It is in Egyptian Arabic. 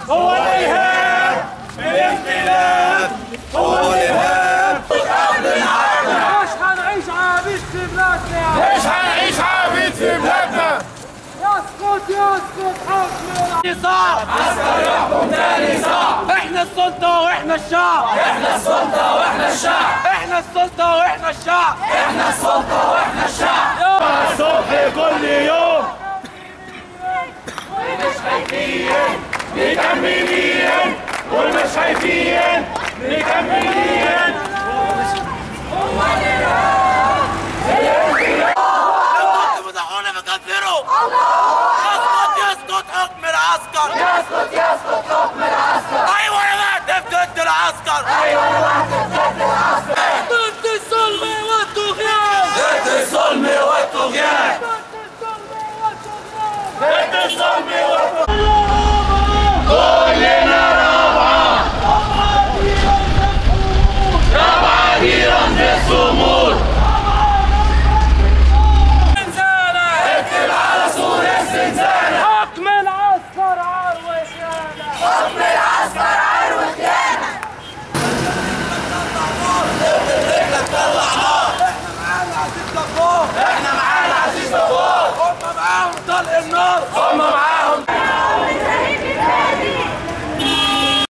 هو الإرهاب الانقلاب هو الإرهاب مش هنعيش عبيد في بلادنا مش هنعيش عبيد في بلادنا يسقط يسقط حكم نظام عسكر يحكم تاني صعب احنا السلطة واحنا الشعب احنا السلطة واحنا الشعب احنا السلطة واحنا الشعب احنا السلطة واحنا الشعب الصبح كل يوم ومش خايفين مكملين ومش خايفين مكملين كنت مدعونا مكفره يسقط يسقط حكم العسكر يسقط يسقط حكم العسكر ايوه انا بهتف ضد العسكر ايوه انا بهتف ضد العسكر ضد الظلم والطغيان ضد الظلم والطغيان ضد الظلم والطغيان كلنا رابعة رابعة دي رمز الصمود زنزانة اكتب على سور الزنزانة حكم العسكر عروة خيانة حكم العسكر عروة خيانة احنا معانا عزيز دبور هم معاهم طلق النار هم معانا